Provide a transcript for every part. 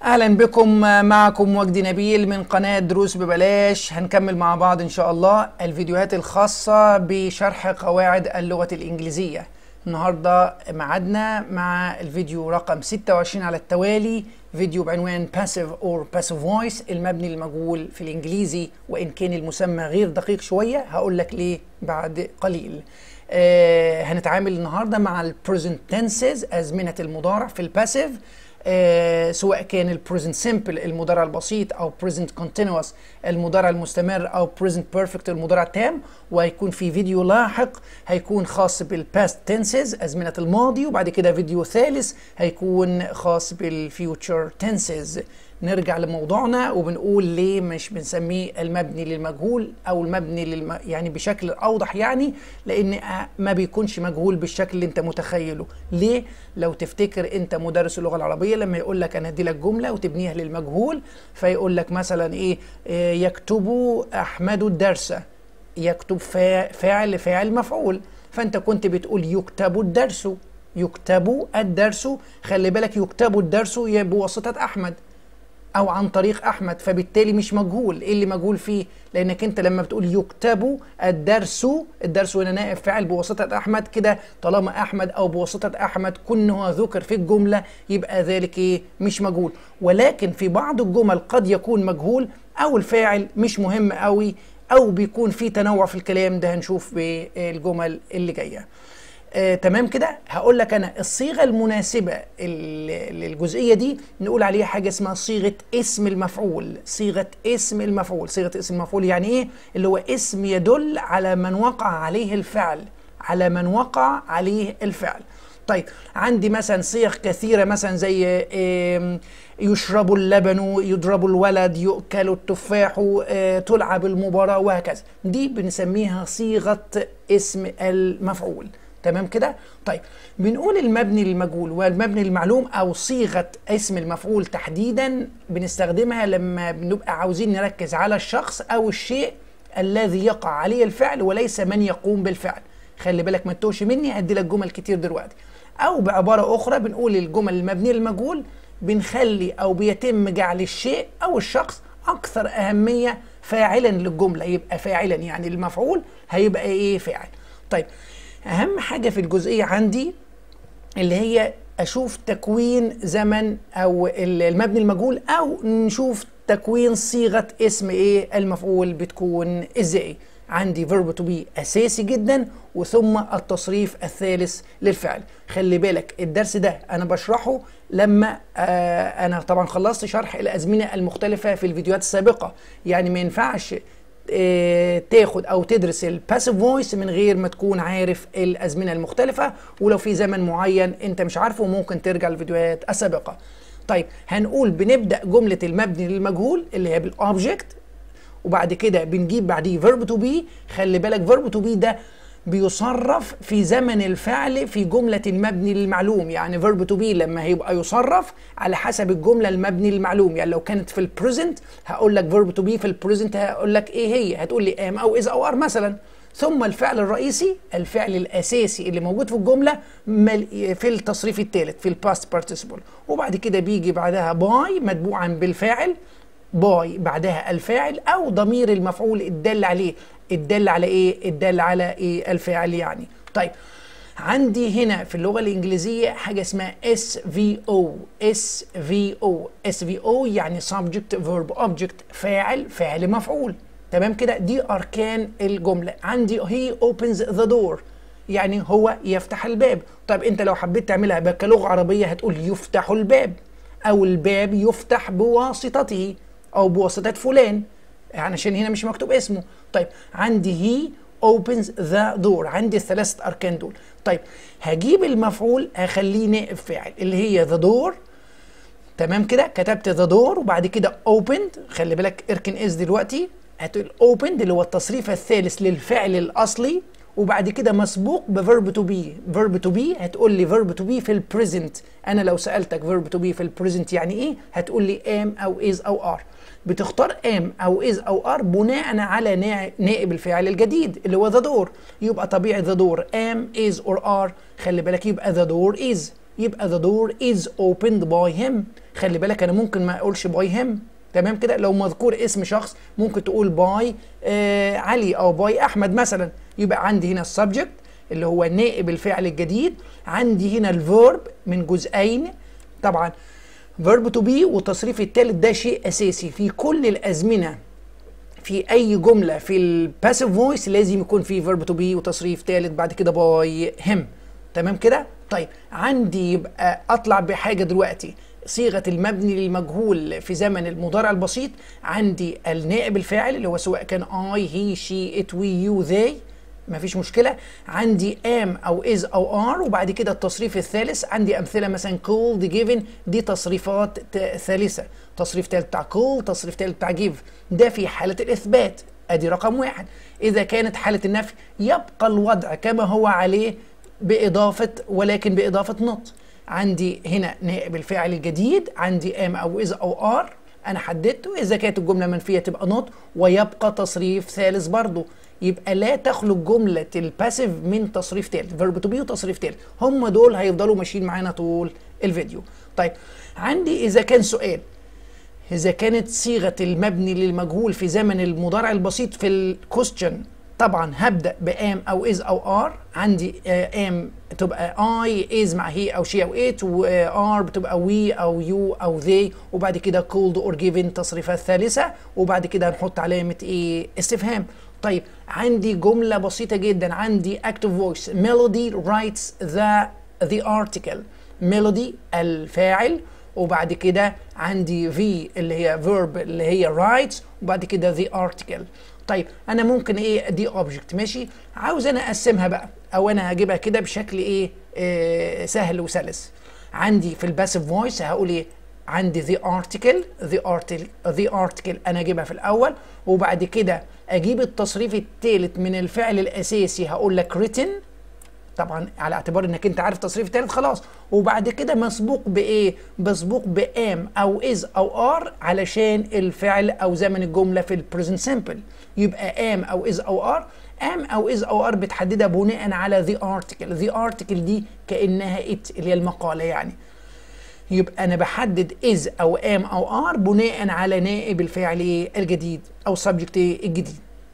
اهلا بكم معكم وجدي نبيل من قناه دروس ببلاش هنكمل مع بعض ان شاء الله الفيديوهات الخاصه بشرح قواعد اللغه الانجليزيه النهارده ميعادنا مع الفيديو رقم 26 على التوالي فيديو بعنوان passive or passive voice المبني للمجهول في الانجليزي وان كان المسمى غير دقيق شويه هقول لك ليه بعد قليل آه هنتعامل النهارده مع البريزنت تنسز ازمنه المضارع في الباسيف آه سواء كان البريزنت سمبل المضارع البسيط او بريزنت كونتينوس المضارع المستمر او بريزنت بيرفكت المضارع التام وهيكون في فيديو لاحق هيكون خاص بالباست تنسز ازمنه الماضي وبعد كده فيديو ثالث هيكون خاص بالفيوتشر تنسز نرجع لموضوعنا وبنقول ليه مش بنسميه المبني للمجهول او المبني للم... يعني بشكل اوضح يعني لان ما بيكونش مجهول بالشكل اللي انت متخيله ليه لو تفتكر انت مدرس اللغه العربيه لما يقول لك انا ادي لك جمله وتبنيها للمجهول فيقول لك مثلا ايه, إيه يكتب احمد الدرس يكتب فاعل فاعل مفعول فانت كنت بتقول يكتب الدرس يكتب الدرس خلي بالك يكتب الدرس بواسطه احمد او عن طريق احمد فبالتالي مش مجهول ايه اللي مجهول فيه لانك انت لما بتقول يكتب الدرس الدرس هنا نائب فاعل بواسطه احمد كده طالما احمد او بواسطه احمد كونه ذكر في الجمله يبقى ذلك ايه مش مجهول ولكن في بعض الجمل قد يكون مجهول او الفاعل مش مهم قوي او بيكون في تنوع في الكلام ده هنشوف بالجمل اللي جايه آه، تمام كده هقول لك انا الصيغه المناسبه للجزئيه دي نقول عليها حاجه اسمها صيغه اسم المفعول صيغه اسم المفعول صيغه اسم المفعول يعني ايه اللي هو اسم يدل على من وقع عليه الفعل على من وقع عليه الفعل طيب عندي مثلا صيغ كثيره مثلا زي يشرب اللبن يضرب الولد يؤكل التفاح تلعب المباراه وهكذا دي بنسميها صيغه اسم المفعول تمام كده طيب بنقول المبني للمجهول والمبني للمعلوم او صيغه اسم المفعول تحديدا بنستخدمها لما بنبقى عاوزين نركز على الشخص او الشيء الذي يقع عليه الفعل وليس من يقوم بالفعل خلي بالك ما تتوهش مني هدي لك جمل كتير دلوقتي او بعباره اخرى بنقول الجمل المبنيه للمجهول بنخلي او بيتم جعل الشيء او الشخص اكثر اهميه فاعلا للجمله يبقى فاعلا يعني المفعول هيبقى ايه فاعل طيب اهم حاجه في الجزئيه عندي اللي هي اشوف تكوين زمن او المبني المجهول او نشوف تكوين صيغه اسم ايه المفعول بتكون ازاي عندي فيرب تو بي اساسي جدا وثم التصريف الثالث للفعل خلي بالك الدرس ده انا بشرحه لما آه انا طبعا خلصت شرح الازمنه المختلفه في الفيديوهات السابقه يعني ما ينفعش تاخد او تدرس الباسيف فويس من غير ما تكون عارف الازمنه المختلفه ولو في زمن معين انت مش عارفه ممكن ترجع للفيديوهات السابقه طيب هنقول بنبدا جمله المبني للمجهول اللي هي بالاوبجكت وبعد كده بنجيب بعديه فيرب تو بي خلي بالك فيرب تو بي ده بيصرف في زمن الفعل في جملة المبني للمعلوم يعني فيرب تو بي لما هيبقى يصرف على حسب الجملة المبني للمعلوم يعني لو كانت في البريزنت هقول لك فيرب تو بي في البريزنت هقول لك ايه هي هتقول لي ام او از او ار مثلا ثم الفعل الرئيسي الفعل الاساسي اللي موجود في الجمله في التصريف الثالث في الباست بارتيسيبل وبعد كده بيجي بعدها باي متبوعا بالفاعل باي بعدها الفاعل او ضمير المفعول الدال عليه الدال على ايه الدال على ايه الفاعل يعني طيب عندي هنا في اللغه الانجليزيه حاجه اسمها اس في او اس في او اس في او يعني subject verb object فاعل فعل مفعول تمام كده دي اركان الجمله عندي he opens the door يعني هو يفتح الباب طيب انت لو حبيت تعملها كلغه عربيه هتقول يفتح الباب او الباب يفتح بواسطته او بواسطه فلان يعني عشان هنا مش مكتوب اسمه طيب عندي هي opens the door عندي الثلاثة أركان دول طيب هجيب المفعول هخليه نائب فاعل اللي هي the door تمام كده كتبت the door وبعد كده opened خلي بالك اركن اس دلوقتي هتقول opened اللي هو التصريف الثالث للفعل الأصلي وبعد كده مسبوق بفيرب تو بي فيرب تو بي هتقول لي فيرب تو بي في البريزنت انا لو سالتك فيرب تو بي في البريزنت يعني ايه هتقول لي ام او از او ار بتختار ام او از او ار بناء على نائب الفاعل الجديد اللي هو ذا دور يبقى طبيعي ذا دور ام از اور ار خلي بالك يبقى ذا دور از يبقى the door is opened by him خلي بالك انا ممكن ما اقولش by him تمام كده لو مذكور اسم شخص ممكن تقول باي آه علي او باي احمد مثلا يبقى عندي هنا السبجكت اللي هو نائب الفعل الجديد عندي هنا الفيرب من جزئين طبعا فيرب تو بي والتصريف الثالث ده شيء اساسي في كل الازمنه في اي جمله في الباسيف فويس لازم يكون في فيرب تو بي وتصريف ثالث بعد كده باي هيم تمام كده طيب عندي يبقى اطلع بحاجه دلوقتي صيغه المبني للمجهول في زمن المضارع البسيط عندي النائب الفاعل اللي هو سواء كان اي هي شي ات وي يو ذي مفيش مشكلة عندي am أو is أو are وبعد كده التصريف الثالث عندي أمثلة مثلا called given دي تصريفات ثالثة تصريف ثالث بتاع call تصريف ثالث بتاع give ده في حالة الإثبات أدي رقم واحد إذا كانت حالة النفي يبقى الوضع كما هو عليه بإضافة ولكن بإضافة not عندي هنا نائب الفاعل الجديد عندي am أو is أو are أنا حددته إذا كانت الجملة منفية تبقى not ويبقى تصريف ثالث برضه يبقى لا تخلو جملة الباسيف من تصريف تالت فيرب تو بي وتصريف تالت هم دول هيفضلوا ماشيين معانا طول الفيديو طيب عندي إذا كان سؤال إذا كانت صيغة المبني للمجهول في زمن المضارع البسيط في الكوستشن طبعا هبدا بام او از او ار عندي ام تبقى اي از مع هي او شي او ات وار بتبقى وي او يو او ذي وبعد كده كولد اور جيفن تصريفات ثالثه وبعد كده هنحط علامه ايه استفهام طيب عندي جمله بسيطه جدا عندي active voice melody writes the the article melody الفاعل وبعد كده عندي في اللي هي verb اللي هي writes وبعد كده the article طيب انا ممكن ايه دي اوبجكت ماشي عاوز انا اقسمها بقى او انا هجيبها كده بشكل ايه, إيه سهل وسلس عندي في الباسيف فويس هقول ايه عندي the article the article the article انا اجيبها في الاول وبعد كده اجيب التصريف الثالث من الفعل الاساسي هقول لك written طبعا على اعتبار انك انت عارف تصريف الثالث خلاص وبعد كده مسبوق بايه مسبوق بام او از او ار علشان الفعل او زمن الجمله في البريزنت سمبل يبقى ام او از او ار ام او از او ار بتحددها بناء على ذا ارتكل ذا ارتكل دي كانها ات اللي هي المقاله يعني يبقى انا بحدد از او ام او ار بناء على نائب الفعل الجديد او subject الجديد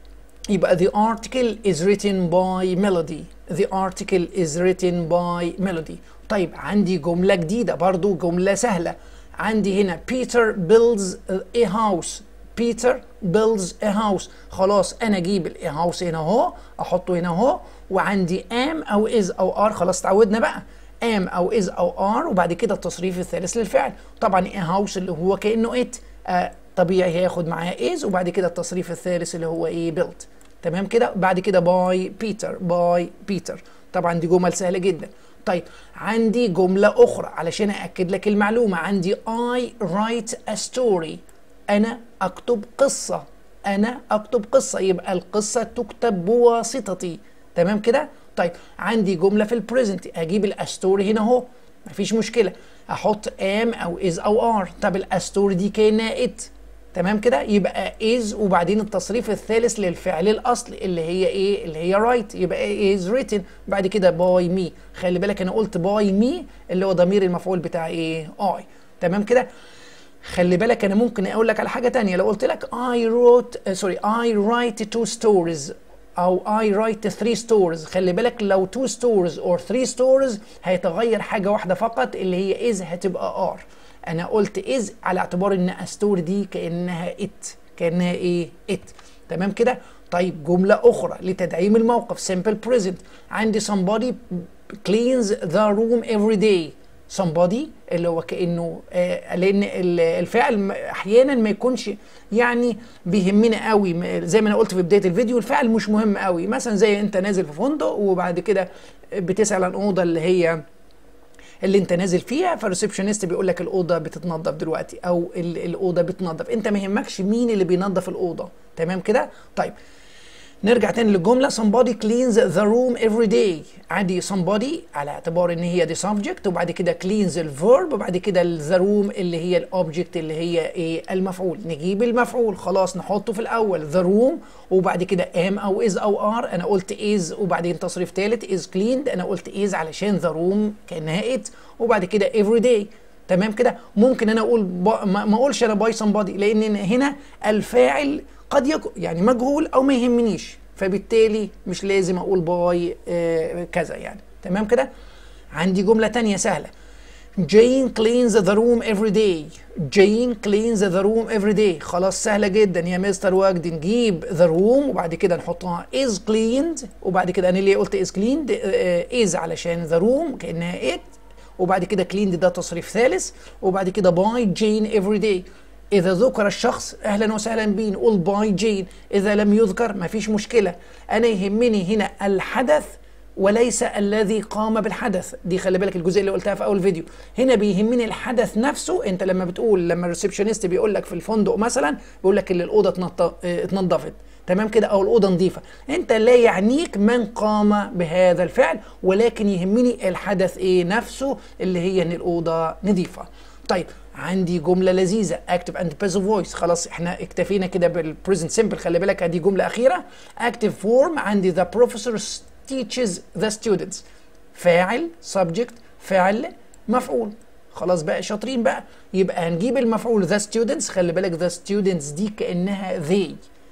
يبقى the article is written by melody the article is written by melody طيب عندي جملة جديدة برضو جملة سهلة عندي هنا Peter builds a house Peter builds a house خلاص انا اجيب ال a house هنا اهو احطه هنا اهو وعندي am او is او are خلاص اتعودنا بقى am او is او are وبعد كده التصريف الثالث للفعل طبعا a house اللي هو كانه it آه طبيعي هياخد معاه is وبعد كده التصريف الثالث اللي هو ايه built تمام كده بعد كده باي بيتر باي بيتر طبعا دي جمل سهله جدا طيب عندي جمله اخرى علشان ااكد لك المعلومه عندي I write a story انا اكتب قصه انا اكتب قصه يبقى القصه تكتب بواسطتي تمام كده طيب عندي جمله في البريزنت اجيب الاستوري هنا اهو مفيش مشكله احط ام او از او ار طب الاستوري دي كانها ات تمام كده يبقى is وبعدين التصريف الثالث للفعل الاصلي اللي هي ايه اللي هي write يبقى is written بعد كده by me خلي بالك انا قلت by me اللي هو ضمير المفعول بتاع ايه I تمام كده خلي بالك انا ممكن اقول لك على حاجه تانية لو قلت لك I wrote سوري uh, I write two stories او I write three stories خلي بالك لو two stories or three stories هيتغير حاجه واحده فقط اللي هي is هتبقى are انا قلت از على اعتبار ان استور دي كانها ات كانها ايه ات تمام كده طيب جمله اخرى لتدعيم الموقف simple present عندي somebody cleans the room every day somebody اللي هو كانه آه لان الفعل احيانا ما يكونش يعني بيهمنا قوي زي ما انا قلت في بدايه الفيديو الفعل مش مهم قوي مثلا زي انت نازل في فندق وبعد كده بتسال عن اوضه اللي هي اللي انت نازل فيها فالريسبشنست بيقول لك الاوضه بتتنظف دلوقتي او الاوضه بتنظف انت ما يهمكش مين اللي بينظف الاوضه تمام كده طيب نرجع تاني للجملة somebody cleans the room every day عادي somebody على اعتبار ان هي دي subject وبعد كده cleans الverb وبعد كده the room اللي هي الاوبجكت اللي هي ايه المفعول نجيب المفعول خلاص نحطه في الاول the room وبعد كده am او is او are انا قلت is وبعدين تصريف ثالث is cleaned انا قلت is علشان the room كانها it وبعد كده every day تمام كده ممكن انا اقول ما اقولش انا باي somebody لان هنا الفاعل قد يكون يعني مجهول او ما يهمنيش فبالتالي مش لازم اقول باي آه كذا يعني تمام كده عندي جملة تانية سهلة Jane cleans the room every day Jane cleans the room every day خلاص سهلة جدا يا مستر وجدي نجيب the room وبعد كده نحطها is cleaned وبعد كده انا ليه قلت is cleaned uh, is علشان the room كأنها it وبعد كده cleaned ده تصريف ثالث وبعد كده by Jane every day إذا ذكر الشخص أهلا وسهلا بيه نقول باي جين إذا لم يذكر ما فيش مشكلة أنا يهمني هنا الحدث وليس الذي قام بالحدث دي خلي بالك الجزئيه اللي قلتها في اول فيديو هنا بيهمني الحدث نفسه انت لما بتقول لما الريسبشنست بيقول لك في الفندق مثلا بيقول لك اللي الاوضه اتنضفت تمام كده او الاوضه نظيفه انت لا يعنيك من قام بهذا الفعل ولكن يهمني الحدث ايه نفسه اللي هي ان الاوضه نظيفه طيب عندي جمله لذيذه active and passive voice خلاص احنا اكتفينا كده بالبريزنت سمبل خلي بالك ادي جمله اخيره active form عندي the professor teaches the students فاعل subject فعل مفعول خلاص بقى شاطرين بقى يبقى هنجيب المفعول the students خلي بالك the students دي كانها they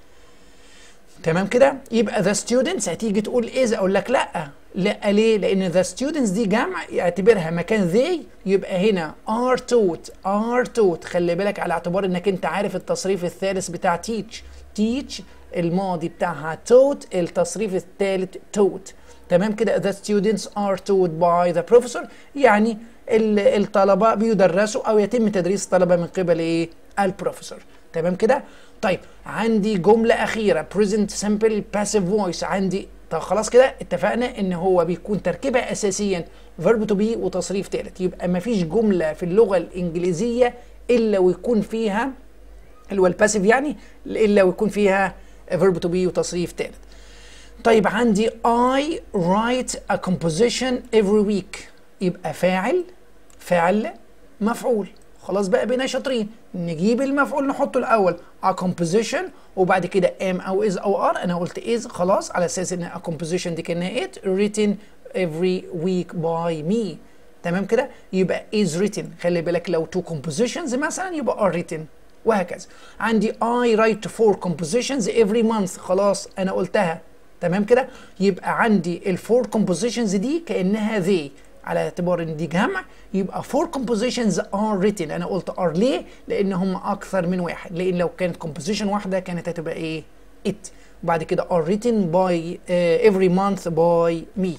تمام كده يبقى the students هتيجي تقول is اقول لك لا لا ليه لان the students دي جمع يعتبرها مكان they يبقى هنا are taught are taught خلي بالك على اعتبار انك انت عارف التصريف الثالث بتاع teach teach الماضي بتاعها taught التصريف الثالث taught تمام كده the students are taught by the professor يعني الطلبة بيدرسوا او يتم تدريس الطلبة من قبل ايه البروفيسور تمام كده طيب عندي جملة أخيرة present simple passive voice عندي طب خلاص كده اتفقنا ان هو بيكون تركيبها اساسيا verb to be وتصريف ثالث يبقى ما فيش جمله في اللغه الانجليزيه الا ويكون فيها اللي هو الباسيف يعني الا ويكون فيها verb to be وتصريف ثالث طيب عندي I write a composition every week يبقى فاعل فعل مفعول خلاص بقى بقينا شاطرين نجيب المفعول نحطه الاول a composition وبعد كده am او is او are انا قلت is خلاص على اساس ان a composition دي كانها it written every week by me تمام كده يبقى is written خلي بالك لو two compositions مثلا يبقى are written وهكذا عندي I write four compositions every month خلاص انا قلتها تمام كده يبقى عندي الفور compositions دي كانها they على اعتبار ان دي جمع يبقى four compositions are written انا قلت are ليه لان هم اكثر من واحد لان لو كانت composition واحده كانت هتبقى ايه it وبعد كده are written by uh, every month by me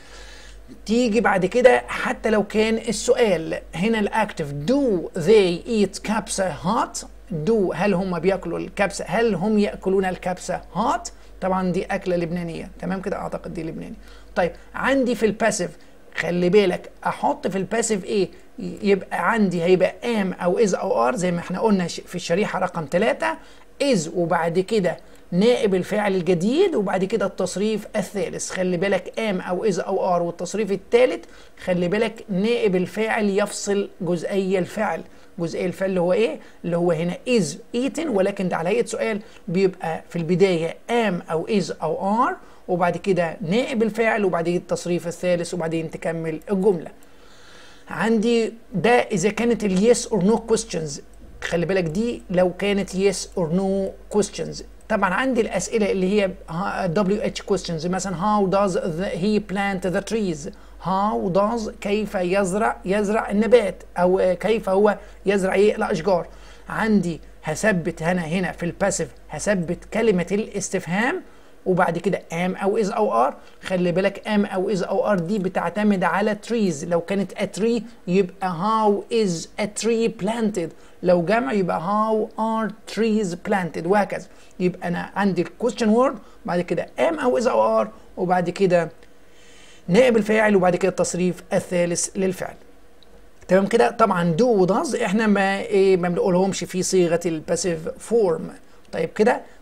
تيجي بعد كده حتى لو كان السؤال هنا الاكتف do they eat كبسة hot do هل هم بياكلوا الكبسة هل هم ياكلون الكبسة hot طبعا دي اكلة لبنانية تمام كده اعتقد دي لبناني طيب عندي في الباسيف خلي بالك احط في الباسيف ايه يبقى عندي هيبقى ام او از او ار زي ما احنا قلنا في الشريحه رقم 3 از وبعد كده نائب الفاعل الجديد وبعد كده التصريف الثالث خلي بالك ام او از او ار والتصريف الثالث خلي بالك نائب الفاعل يفصل جزئي الفعل جزئي الفعل اللي هو ايه اللي هو هنا از ايتن ولكن ده على هيئه سؤال بيبقى في البدايه ام او از او ار وبعد كده نائب الفاعل وبعدين التصريف الثالث وبعدين تكمل الجمله عندي ده اذا كانت اليس اور نو كويستشنز خلي بالك دي لو كانت يس اور نو كويستشنز طبعا عندي الاسئله اللي هي دبليو اتش كويستشنز مثلا how does the, he plant the trees how does كيف يزرع يزرع النبات او كيف هو يزرع ايه الاشجار عندي هثبت هنا هنا في الباسيف هثبت كلمه الاستفهام وبعد كده am او is او are خلي بالك am او is او are دي بتعتمد على trees لو كانت a tree يبقى how is a tree planted لو جمع يبقى how are trees planted وهكذا يبقى انا عندي الكويستشن وورد بعد كده am او is او are وبعد كده نائب الفاعل وبعد كده التصريف الثالث للفعل تمام كده طبعا do و does احنا ما ايه ما بنقولهمش في صيغه الباسيف فورم طيب كده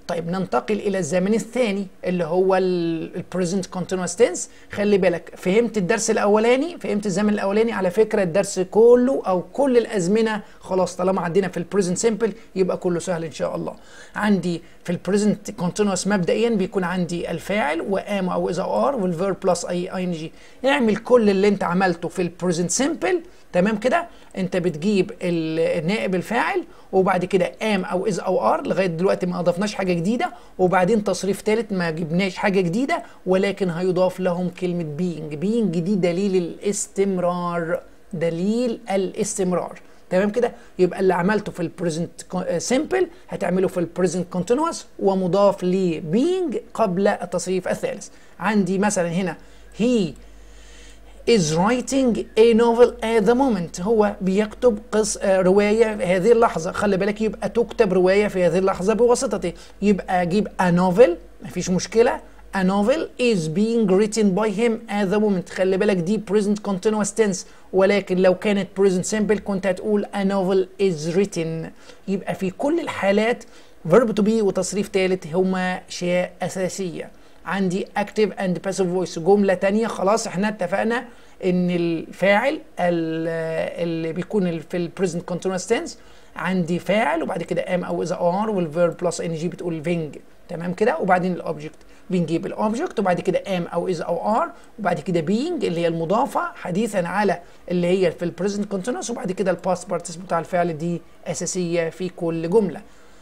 طيب ننتقل الى الزمن الثاني اللي هو البريزنت كونتينوس تنس خلي بالك فهمت الدرس الاولاني فهمت الزمن الاولاني على فكره الدرس كله او كل الازمنه خلاص طالما عندنا في البريزنت سيمبل يبقى كله سهل ان شاء الله عندي في البريزنت كونتينوس مبدئيا بيكون عندي الفاعل وام او اذا ار والفيرب بلس اي اي ان جي اعمل كل اللي انت عملته في البريزنت سيمبل تمام كده انت بتجيب النائب الفاعل وبعد كده ام او از او ار لغايه دلوقتي ما اضفناش حاجه جديده وبعدين تصريف ثالث ما جبناش حاجه جديده ولكن هيضاف لهم كلمه بينج بينج دي دليل الاستمرار دليل الاستمرار تمام كده يبقى اللي عملته في البريزنت سيمبل هتعمله في البريزنت كونتينوس ومضاف لبينج قبل التصريف الثالث عندي مثلا هنا هي is writing a novel at the moment هو بيكتب قص رواية في هذه اللحظة خلي بالك يبقى تكتب رواية في هذه اللحظة بواسطته يبقى أجيب a novel مفيش مشكلة a novel is being written by him at the moment خلي بالك دي present continuous tense ولكن لو كانت present simple كنت هتقول a novel is written يبقى في كل الحالات verb to be وتصريف ثالث هما أشياء أساسية عندي active and passive voice جملة تانية خلاص احنا اتفقنا ان الفاعل اللي بيكون في البريزنت كونتينوس تنس عندي فاعل وبعد كده ام او اذا ار والفيرب بلس ان جي بتقول فينج تمام كده وبعدين الاوبجكت بنجيب الاوبجكت وبعد كده ام او اذا او ار وبعد كده بينج اللي هي المضافه حديثا على اللي هي في البريزنت كونتينوس وبعد كده الباست بارتس بتاع الفعل دي اساسيه في كل جمله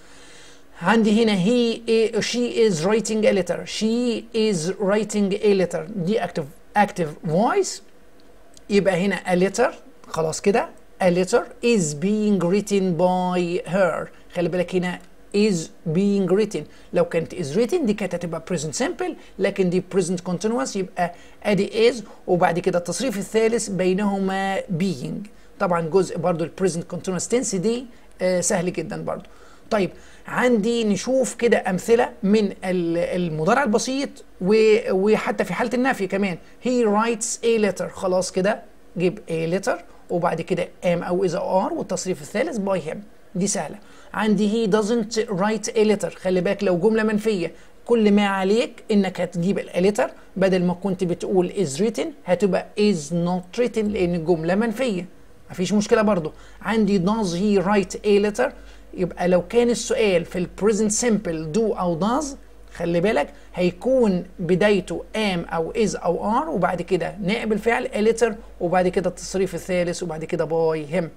عندي هنا he she is writing a letter she is writing a letter دي active active voice يبقى هنا a letter خلاص كده a letter is being written by her خلي بالك هنا is being written لو كانت is written دي كانت هتبقى present simple لكن دي present continuous يبقى ادي is وبعد كده التصريف الثالث بينهما being طبعا جزء برضو ال present continuous tense دي آه سهل جدا برضو طيب عندي نشوف كده امثله من المضارع البسيط وحتى في حاله النفي كمان he writes a letter خلاص كده جيب a letter وبعد كده am او اذا are والتصريف الثالث by him دي سهله عندي he doesn't write a letter خلي بالك لو جمله منفيه كل ما عليك انك هتجيب الاليتر بدل ما كنت بتقول is written هتبقى is not written لان الجمله منفيه مفيش مشكله برضو عندي does he write a letter يبقى لو كان السؤال في البريزنت سيمبل do او does خلي بالك هيكون بدايته am او is او are وبعد كده نائب الفعل a letter وبعد كده التصريف الثالث وبعد كده by him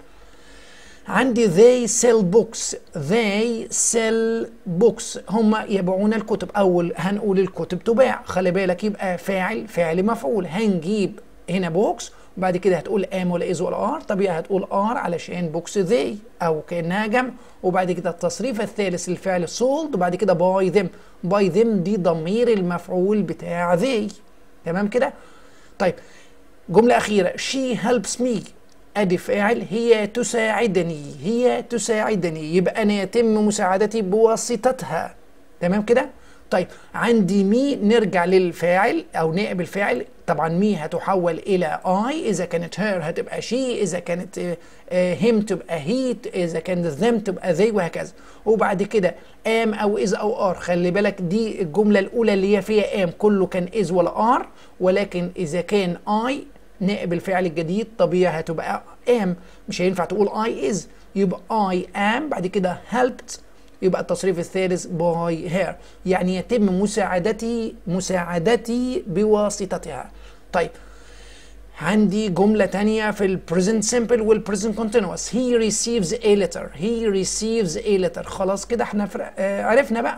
عندي they sell books they sell books هم يبيعون الكتب اول هنقول الكتب تباع خلي بالك يبقى فاعل فعل مفعول هنجيب هنا بوكس وبعد كده هتقول ام ولا از ولا ار طبيعي هتقول ار علشان بوكس ذي او كانها جمع وبعد كده التصريف الثالث للفعل سولد وبعد كده باي ذم باي ذم دي ضمير المفعول بتاع ذي تمام كده طيب جملة أخيرة she helps me أدي فاعل هي تساعدني هي تساعدني يبقى أنا يتم مساعدتي بواسطتها تمام كده طيب عندي مي نرجع للفاعل او نائب الفاعل طبعا مي هتحول الى اي اذا كانت هير هتبقى شي اذا كانت هيم تبقى هي اذا كانت ذم تبقى ذي وهكذا وبعد كده ام او از او ار خلي بالك دي الجمله الاولى اللي هي فيها ام كله كان از ولا ار ولكن اذا كان اي نائب الفعل الجديد طبيعي هتبقى ام مش هينفع تقول اي از يبقى اي ام بعد كده helped يبقى التصريف الثالث باي هير يعني يتم مساعدتي مساعدتي بواسطتها طيب عندي جملة تانية في ال present simple وال present continuous he receives a letter he receives a letter خلاص كده احنا آه عرفنا بقى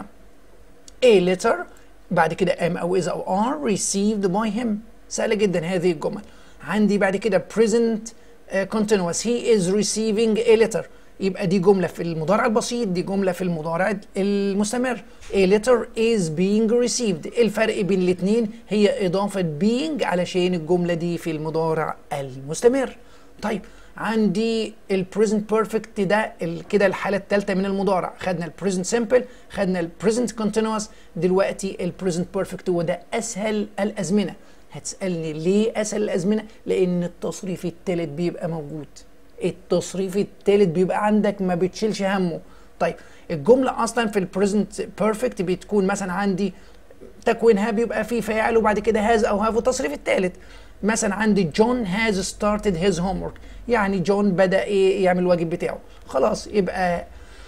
a letter بعد كده am أو is أو are received by him سهلة جدا هذه الجمل عندي بعد كده present uh, continuous he is receiving a letter يبقى دي جملة في المضارع البسيط دي جملة في المضارع المستمر a letter is being received الفرق بين الاثنين هي إضافة being علشان الجملة دي في المضارع المستمر طيب عندي ال present perfect ده كده الحالة الثالثة من المضارع خدنا ال present simple خدنا ال present continuous دلوقتي ال present perfect وده أسهل الأزمنة هتسألني ليه أسهل الأزمنة؟ لأن التصريف الثالث بيبقى موجود التصريف الثالث بيبقى عندك ما بتشيلش همه طيب الجمله اصلا في البريزنت بيرفكت بتكون مثلا عندي تكوينها بيبقى فيه فاعل وبعد كده هاز او هاف والتصريف الثالث مثلا عندي جون هاز ستارتد هيز هوم يعني جون بدا ايه يعمل الواجب بتاعه خلاص يبقى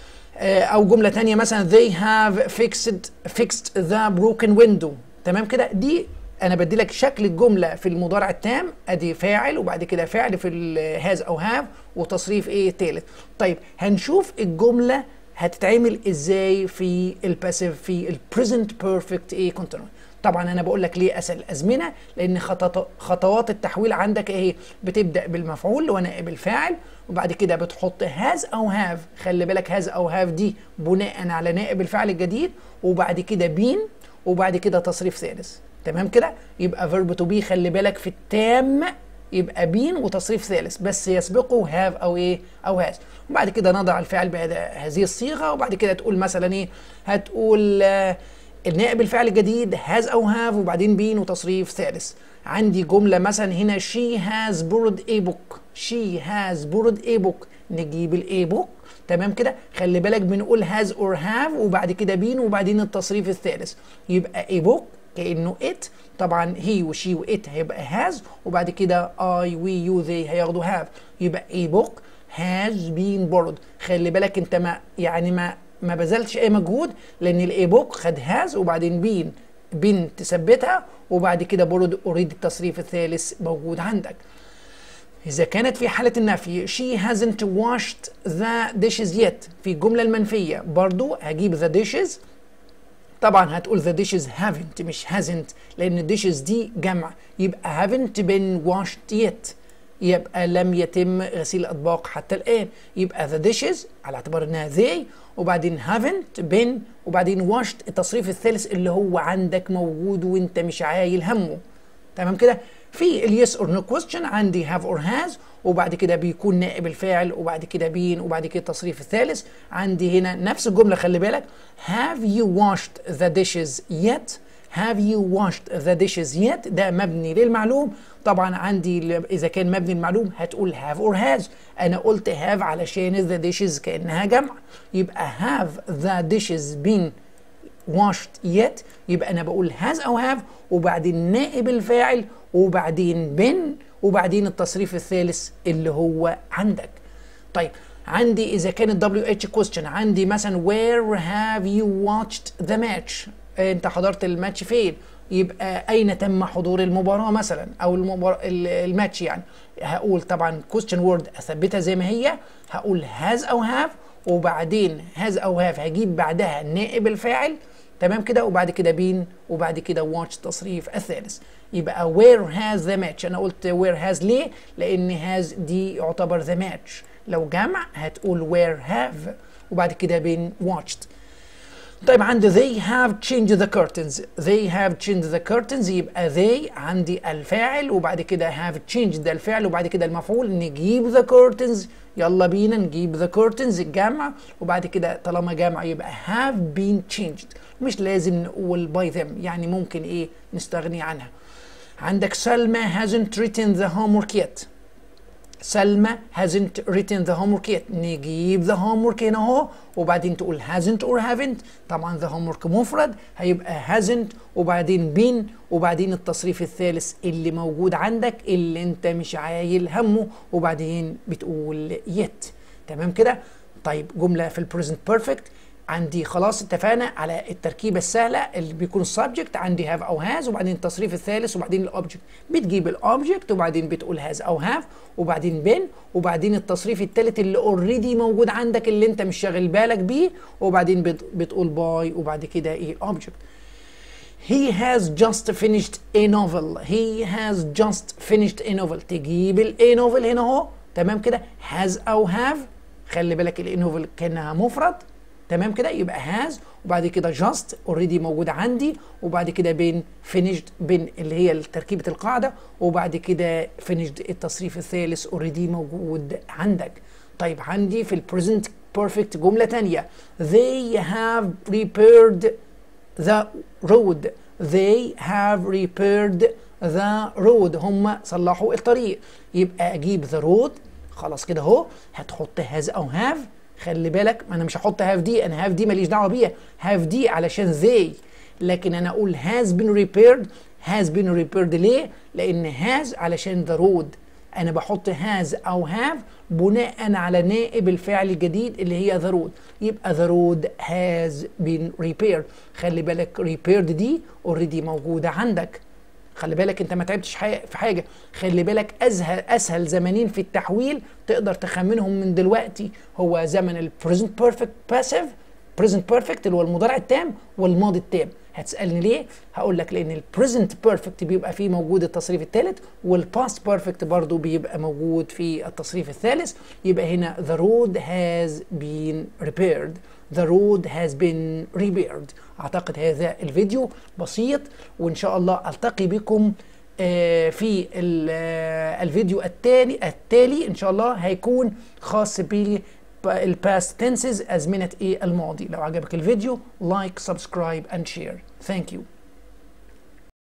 او جمله تانية مثلا they have fixed fixed the broken window تمام كده دي انا بدي لك شكل الجمله في المضارع التام ادي فاعل وبعد كده فعل في الهاز او هاف وتصريف ايه تالت طيب هنشوف الجمله هتتعمل ازاي في الباسيف في البريزنت بيرفكت ايه كونتينيو طبعا انا بقول لك ليه اسال الازمنه لان خطوات التحويل عندك ايه بتبدا بالمفعول اللي هو نائب الفاعل وبعد كده بتحط هاز او هاف خلي بالك هاز او هاف دي بناء على نائب الفعل الجديد وبعد كده بين وبعد كده تصريف ثالث تمام كده يبقى فيرب تو بي خلي بالك في التام يبقى بين وتصريف ثالث بس يسبقه هاف او ايه او هاز وبعد كده نضع الفعل بهذه الصيغه وبعد كده تقول مثلا ايه هتقول آه النائب الفعل الجديد هاز او هاف وبعدين بين وتصريف ثالث عندي جمله مثلا هنا she has borrowed a book she has borrowed a book نجيب الاي بوك تمام كده خلي بالك بنقول has or have وبعد كده بين وبعدين التصريف الثالث يبقى a book كانه it طبعا he وشي وات هيبقى has وبعد كده I we you they هياخدوا have يبقى a book has been borrowed خلي بالك انت ما يعني ما ما بذلتش اي مجهود لان الاي بوك خد هاز وبعدين بين بين تثبتها وبعد كده برضه اوريدي التصريف الثالث موجود عندك إذا كانت في حالة النفي she hasn't washed the dishes yet في الجملة المنفية برضو هجيب the dishes طبعا هتقول the dishes haven't مش hasn't لأن dishes دي جمع يبقى haven't been washed yet يبقى لم يتم غسيل الأطباق حتى الآن يبقى the dishes على اعتبار إنها they وبعدين haven't been وبعدين washed التصريف الثالث اللي هو عندك موجود وانت مش عايل همه تمام كده في اليس اور نو كويستشن عندي هاف اور هاز وبعد كده بيكون نائب الفاعل وبعد كده بين وبعد كده التصريف الثالث عندي هنا نفس الجمله خلي بالك have you washed the dishes yet have you washed the dishes yet ده مبني للمعلوم طبعا عندي اذا كان مبني المعلوم هتقول have or has انا قلت have علشان the dishes كانها جمع يبقى have the dishes been washed yet يبقى انا بقول has او have وبعدين نائب الفاعل وبعدين been وبعدين التصريف الثالث اللي هو عندك طيب عندي اذا كانت WH question عندي مثلا where have you watched the match انت حضرت الماتش فين يبقى اين تم حضور المباراه مثلا او المبار... الماتش يعني هقول طبعا question word اثبتها زي ما هي هقول has او have وبعدين has او have هجيب بعدها نائب الفاعل تمام كده وبعد كده بين وبعد كده watch تصريف الثالث يبقى where has the match انا قلت where has ليه لان has دي يعتبر the match لو جمع هتقول where have وبعد كده بين watched طيب عندي they have changed the curtains they have changed the curtains يبقى they عندي الفاعل وبعد كده have changed ده الفعل وبعد كده المفعول نجيب the curtains يلا بينا نجيب the curtains الجمع وبعد كده طالما جمع يبقى have been changed مش لازم نقول by them يعني ممكن ايه نستغني عنها عندك سلمى hasn't written the homework yet سلمى hasn't written the homework yet نجيب the homework هنا اهو وبعدين تقول hasn't or haven't طبعا the homework مفرد هيبقى hasn't وبعدين been وبعدين التصريف الثالث اللي موجود عندك اللي انت مش عايل همه وبعدين بتقول yet تمام كده طيب جمله في البريزنت بيرفكت عندي خلاص اتفقنا على التركيبه السهله اللي بيكون السبجكت عندي هاف او هاز وبعدين التصريف الثالث وبعدين الاوبجكت بتجيب الاوبجكت وبعدين بتقول هاز او هاف وبعدين بين وبعدين التصريف الثالث اللي اوريدي موجود عندك اللي انت مش شاغل بالك بيه وبعدين بتقول باي وبعد كده ايه اوبجكت He has just finished a novel. He has just finished a novel. تجيب الاي نوفل هنا اهو تمام كده has او have خلي بالك الاي نوفل كانها مفرد تمام كده يبقى هاز وبعد كده جاست اوريدي موجود عندي وبعد كده بين فينيشد بين اللي هي تركيبه القاعده وبعد كده فينيشد التصريف الثالث اوريدي موجود عندك طيب عندي في البريزنت بيرفكت جمله ثانيه they have repaired the road they have repaired the road هم صلحوا الطريق يبقى اجيب the road خلاص كده اهو هتحط has او have خلي بالك انا مش هحط هاف دي انا هاف دي ماليش دعوه بيها هاف دي علشان they لكن انا اقول has been repaired has been repaired ليه لان has علشان the road انا بحط has او have بناء على نائب الفعل الجديد اللي هي the road يبقى the road has been repaired خلي بالك repaired دي اوريدي موجوده عندك خلي بالك انت ما تعبتش في حاجه خلي بالك اسهل اسهل زمانين في التحويل تقدر تخمنهم من دلوقتي هو زمن البريزنت بيرفكت باسيف بريزنت بيرفكت اللي هو المضارع التام والماضي التام هتسالني ليه هقول لك لان البريزنت بيرفكت بيبقى فيه موجود التصريف الثالث والباست بيرفكت برضو بيبقى موجود في التصريف الثالث يبقى هنا the road has been repaired the road has been repaired اعتقد هذا الفيديو بسيط وان شاء الله التقي بكم في الفيديو التالي التالي ان شاء الله هيكون خاص بالباست تنسز ازمنه ايه الماضي لو عجبك الفيديو لايك سبسكرايب اند شير ثانك يو